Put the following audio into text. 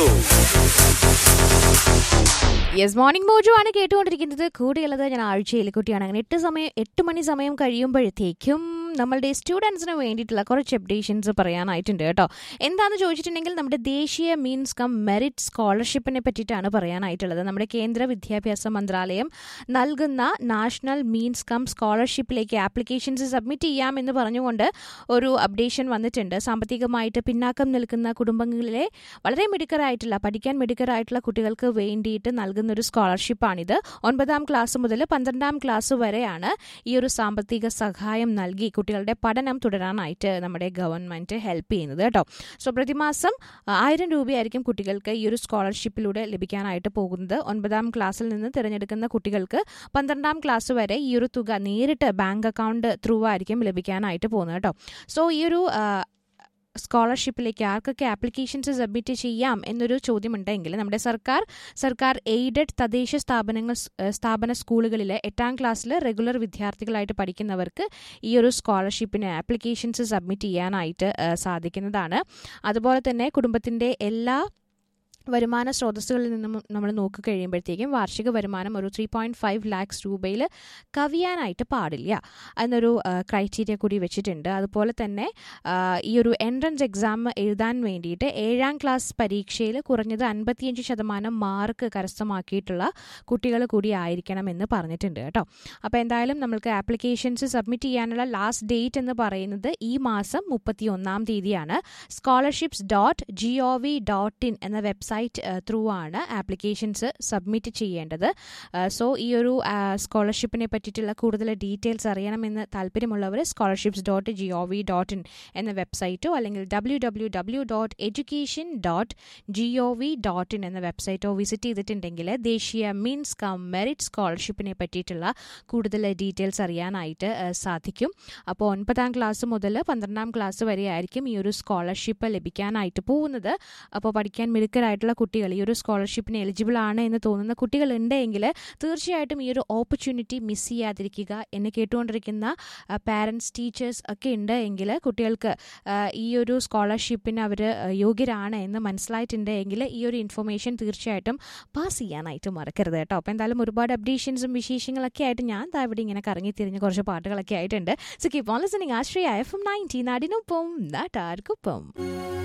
Mojo. Yes morning മോജു ആണ് കേട്ടുകൊണ്ടിരിക്കുന്നത് കൂടെയുള്ളത് ഞാൻ ആഴ്ചയിൽ കുട്ടിയാണ് അങ്ങനെ എട്ട് സമയം എട്ട് മണി സമയം കഴിയുമ്പോഴത്തേക്കും നമ്മളുടെ സ്റ്റുഡൻസിന് വേണ്ടിയിട്ടുള്ള കുറച്ച് അപ്ഡേഷൻസ് പറയാനായിട്ടുണ്ട് കേട്ടോ എന്താണെന്ന് ചോദിച്ചിട്ടുണ്ടെങ്കിൽ നമ്മുടെ ദേശീയ മീൻസ് കം മെറിറ്റ് സ്കോളർഷിപ്പിനെ പറ്റിയിട്ടാണ് പറയാനായിട്ടുള്ളത് നമ്മുടെ കേന്ദ്ര വിദ്യാഭ്യാസ മന്ത്രാലയം നൽകുന്ന നാഷണൽ മീൻസ് കം സ്കോളർഷിപ്പിലേക്ക് ആപ്ലിക്കേഷൻസ് സബ്മിറ്റ് ചെയ്യാമെന്ന് പറഞ്ഞുകൊണ്ട് ഒരു അപ്ഡേഷൻ വന്നിട്ടുണ്ട് സാമ്പത്തികമായിട്ട് പിന്നാക്കം നിൽക്കുന്ന കുടുംബങ്ങളിലെ വളരെ മിടുക്കരായിട്ടുള്ള പഠിക്കാൻ മിടുക്കരായിട്ടുള്ള കുട്ടികൾക്ക് വേണ്ടിയിട്ട് നൽകുന്ന ഒരു സ്കോളർഷിപ്പാണിത് ഒൻപതാം ക്ലാസ് മുതൽ പന്ത്രണ്ടാം ക്ലാസ് വരെയാണ് ഈ ഒരു സാമ്പത്തിക സഹായം നൽകി കുട്ടികളുടെ പഠനം തുടരാനായിട്ട് നമ്മുടെ ഗവൺമെന്റ് ഹെൽപ്പ് ചെയ്യുന്നത് കേട്ടോ സോ പ്രതിമാസം ആ, ആയിരം രൂപയായിരിക്കും കുട്ടികൾക്ക് ഈ ഒരു സ്കോളർഷിപ്പിലൂടെ ലഭിക്കാനായിട്ട് പോകുന്നത് ഒൻപതാം ക്ലാസ്സിൽ നിന്ന് തിരഞ്ഞെടുക്കുന്ന കുട്ടികൾക്ക് പന്ത്രണ്ടാം ക്ലാസ് വരെ ഈ ഒരു തുക നേരിട്ട് ബാങ്ക് അക്കൗണ്ട് ത്രൂ ആയിരിക്കും ലഭിക്കാനായിട്ട് പോകുന്നത് കേട്ടോ സോ ഈ ഒരു ആ, സ്കോളർഷിപ്പിലേക്ക് ആർക്കൊക്കെ ആപ്ലിക്കേഷൻസ് സബ്മിറ്റ് ചെയ്യാം എന്നൊരു ചോദ്യമുണ്ടെങ്കിൽ നമ്മുടെ സർക്കാർ സർക്കാർ എയ്ഡഡ് തദ്ദേശ സ്ഥാപനങ്ങൾ സ്- ഏഹ് സ്ഥാപന സ്കൂളുകളിലെ എട്ടാം ക്ലാസ്സിൽ റെഗുലർ വിദ്യാർത്ഥികളായിട്ട് പഠിക്കുന്നവർക്ക് ഈ ഒരു സ്കോളർഷിപ്പിന് ആപ്ലിക്കേഷൻസ് സബ്മിറ്റ് ചെയ്യാനായിട്ട് ഏഹ് സാധിക്കുന്നതാണ് അതുപോലെ തന്നെ കുടുംബത്തിൻ്റെ എല്ലാ വരുമാന സ്രോതസ്സുകളിൽ നിന്നും നമ്മൾ നോക്കിക്കഴിയുമ്പോഴത്തേക്കും വാർഷിക വരുമാനം ഒരു ത്രീ പോയിന്റ് ഫൈവ് ലാക്സ് രൂപയിൽ കവിയാനായിട്ട് പാടില്ല എന്നൊരു ക്രൈറ്റീരിയ കൂടി വെച്ചിട്ടുണ്ട് അതുപോലെ തന്നെ ആ, ഈ ഒരു എൻട്രൻസ് എക്സാം എഴുതാൻ വേണ്ടിയിട്ട് ഏഴാം ക്ലാസ് പരീക്ഷയിൽ കുറഞ്ഞത് അൻപത്തിയഞ്ച് ശതമാനം മാർക്ക് കരസ്ഥമാക്കിയിട്ടുള്ള കുട്ടികൾ കൂടി ആയിരിക്കണം എന്ന് പറഞ്ഞിട്ടുണ്ട് കേട്ടോ അപ്പോൾ എന്തായാലും നമ്മൾക്ക് ആപ്ലിക്കേഷൻസ് സബ്മിറ്റ് ചെയ്യാനുള്ള ലാസ്റ്റ് ഡേറ്റ് എന്ന് പറയുന്നത് ഈ മാസം മുപ്പത്തി ഒന്നാം തീയതിയാണ് scholarships dot G O V dot in എന്ന വെബ്സൈറ്റ് ത്രൂ ആണ് ആപ്ലിക്കേഷൻസ് സബ്മിറ്റ് ചെയ്യേണ്ടത് സോ ഈ ഒരു സ്കോളർഷിപ്പിനെ പറ്റിയിട്ടുള്ള കൂടുതൽ ഡീറ്റെയിൽസ് അറിയണമെന്ന് താല്പര്യമുള്ളവർ scholarships dot G O V dot in എന്ന വെബ്സൈറ്റോ അല്ലെങ്കിൽ W W W dot education dot G O V dot in എന്ന വെബ്സൈറ്റോ വിസിറ്റ് ചെയ്തിട്ടുണ്ടെങ്കിൽ ദേശീയ മീൻസ് കം മെറിറ്റ് സ്കോളർഷിപ്പിനെ പറ്റിയിട്ടുള്ള കൂടുതൽ ഡീറ്റെയിൽസ് അറിയാനായിട്ട് ആ, സാധിക്കും അപ്പോൾ ഒൻപതാം ക്ലാസ് മുതൽ പന്ത്രണ്ടാം ക്ലാസ് വരെ ആയിരിക്കും ഈ ഒരു സ്കോളർഷിപ്പ് ലഭിക്കാനായിട്ട് പോകുന്നത് അപ്പോൾ പഠിക്കാൻ മിടുക്കരായിട്ടുള്ള കുട്ടികൾ ഈ ഒരു സ്കോളർഷിപ്പിന് എലിജിബിൾ ആണ് എന്ന് തോന്നുന്ന കുട്ടികൾ ഉണ്ടെങ്കിൽ തീർച്ചയായിട്ടും ഈ ഒരു ഓപ്പർച്യൂണിറ്റി മിസ് ചെയ്യാതിരിക്കുക എന്നെ കേട്ടുകൊണ്ടിരിക്കുന്ന പാരൻസ് ടീച്ചേഴ്സ് ഒക്കെ ഉണ്ട് എങ്കിൽ കുട്ടികൾക്ക് ആ, ഈ ഒരു സ്കോളർഷിപ്പിന് അവർ യോഗ്യരാണ് എന്ന് മനസ്സിലായിട്ടുണ്ട് എങ്കിൽ ഈ ഒരു ഇൻഫർമേഷൻ തീർച്ചയായിട്ടും പാസ് ചെയ്യാനായിട്ട് മറക്കരുത് കേട്ടോ അപ്പോൾ എന്തായാലും ഒരുപാട് അപ്ഡേഷൻസും വിശേഷങ്ങളൊക്കെ ആയിട്ട് ഞാൻ ദാ ഇവിടെ ഇങ്ങനെ കറങ്ങി തിരിഞ്ഞ് കുറച്ച് പാട്ടുകളൊക്കെ ആയിട്ടുണ്ട് so keep on listening Ashraya F M nineteen നാടിനൊപ്പം നാട്ടാർക്കൊപ്പം